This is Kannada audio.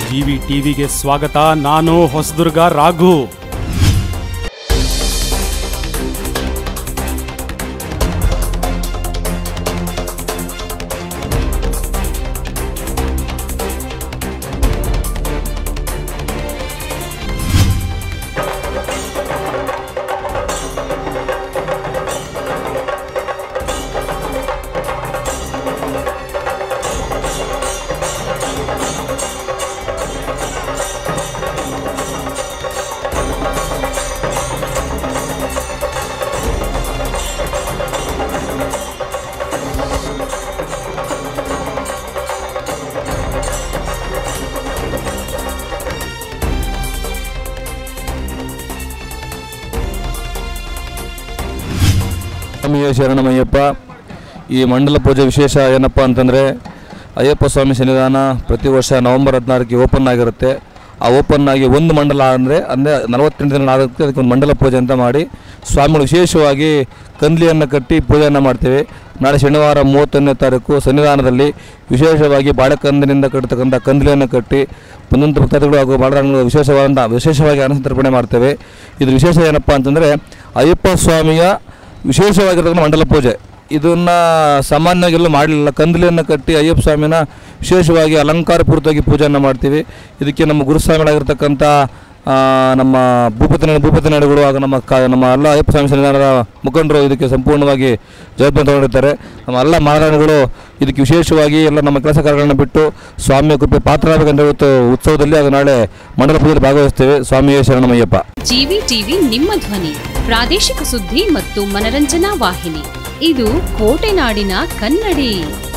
ಜಿವಿ ಟಿವಿಗೆ ಸ್ವಾಗತ ನಾನು ಹೊಸದುರ್ಗ ರಾಘು ಸ್ವಾಮಿಯ ಶರಣಮಯ್ಯಪ್ಪ ಈ ಮಂಡಲ ಪೂಜೆ ವಿಶೇಷ ಏನಪ್ಪ ಅಂತಂದರೆ ಅಯ್ಯಪ್ಪ ಸ್ವಾಮಿ ಸನ್ನಿಧಾನ ಪ್ರತಿ ವರ್ಷ ನವೆಂಬರ್ ಹದಿನಾರಕ್ಕೆ ಓಪನ್ ಆಗಿರುತ್ತೆ ಆ ಓಪನ್ ಆಗಿ ಒಂದು ಮಂಡಲ ಅಂದರೆ ಅಂದರೆ ನಲವತ್ತೆಂಟು ದಿನ ಆಗುತ್ತೆ ಅದಕ್ಕೆ ಒಂದು ಮಂಡಲ ಪೂಜೆ ಅಂತ ಮಾಡಿ ಸ್ವಾಮಿಗಳು ವಿಶೇಷವಾಗಿ ಕಂದ್ಲಿಯನ್ನು ಕಟ್ಟಿ ಪೂಜೆಯನ್ನು ಮಾಡ್ತೇವೆ ನಾಳೆ ಶನಿವಾರ ಮೂವತ್ತೊಂದನೇ ತಾರೀಕು ಸನ್ನಿಧಾನದಲ್ಲಿ ವಿಶೇಷವಾಗಿ ಬಾಳೆಕಂದಿನಿಂದ ಕಟ್ಟತಕ್ಕಂಥ ಕಂದ್ಲಿಯನ್ನು ಕಟ್ಟಿ ಒಂದೊಂದು ಭಕ್ತಾದಿಗಳು ಹಾಗೂ ಬಾಳರಾಣಿಗಳು ವಿಶೇಷವಾದ ವಿಶೇಷವಾಗಿ ಅನಸಂತರ್ಪಣೆ ಮಾಡ್ತೇವೆ ಇದು ವಿಶೇಷ ಏನಪ್ಪ ಅಂತಂದರೆ ಅಯ್ಯಪ್ಪ ಸ್ವಾಮಿಯ ವಿಶೇಷವಾಗಿರ್ತಕ್ಕಂಥ ಮಂಡಲ ಪೂಜೆ ಇದನ್ನು ಸಾಮಾನ್ಯವಾಗಿ ಎಲ್ಲೂ ಮಾಡಲಿಲ್ಲ ಕಂದಲಿಯನ್ನು ಕಟ್ಟಿ ಅಯ್ಯಪ್ಪ ಸ್ವಾಮಿನ ವಿಶೇಷವಾಗಿ ಅಲಂಕಾರಪೂರಿತವಾಗಿ ಪೂಜೆಯನ್ನು ಮಾಡ್ತೀವಿ ಇದಕ್ಕೆ ನಮ್ಮ ಗುರುಸ್ವಾಮಿಗಳಾಗಿರ್ತಕ್ಕಂಥ ಆ, ನಮ್ಮ ಭೂಪತಿ ನಾಡು ಭೂಪತಿ ನಾಡುಗಳು ಹಾಗೂ ನಮ್ಮ ಕ ನಮ್ಮ ಎಲ್ಲ ಅಯ್ಯಪ್ಪ ಸ್ವಾಮಿ ಸನ್ನಿಧಾನದ ಮುಖಂಡರು ಇದಕ್ಕೆ ಸಂಪೂರ್ಣವಾಗಿ ಜವಾಬ್ದಾರಿ ತಗೊಂಡಿರ್ತಾರೆ ನಮ್ಮ ಎಲ್ಲ ಮಹಾರಾಣಿಗಳು ಇದಕ್ಕೆ ವಿಶೇಷವಾಗಿ ಎಲ್ಲ ನಮ್ಮ ಕೆಲಸ ಕಾರ್ಯಗಳನ್ನು ಬಿಟ್ಟು ಸ್ವಾಮಿಯ ಕೃಪೆ ಪಾತ್ರರಾಗಬೇಕಂತ ಇವತ್ತು ಉತ್ಸವದಲ್ಲಿ ಹಾಗೂ ನಾಳೆ ಮಂಡಲ ಪೂಜೆಯಲ್ಲಿ ಭಾಗವಹಿಸ್ತೇವೆ ಸ್ವಾಮಿಯೇ ಶರಣಮಯ್ಯಪ್ಪ ಜಿವಿ ಟಿವಿ ನಿಮ್ಮ ಧ್ವನಿ ಪ್ರಾದೇಶಿಕ ಸುದ್ದಿ ಮತ್ತು ಮನರಂಜನಾ ವಾಹಿನಿ ಇದು ಕೋಟೆನಾಡಿನ ಕನ್ನಡಿ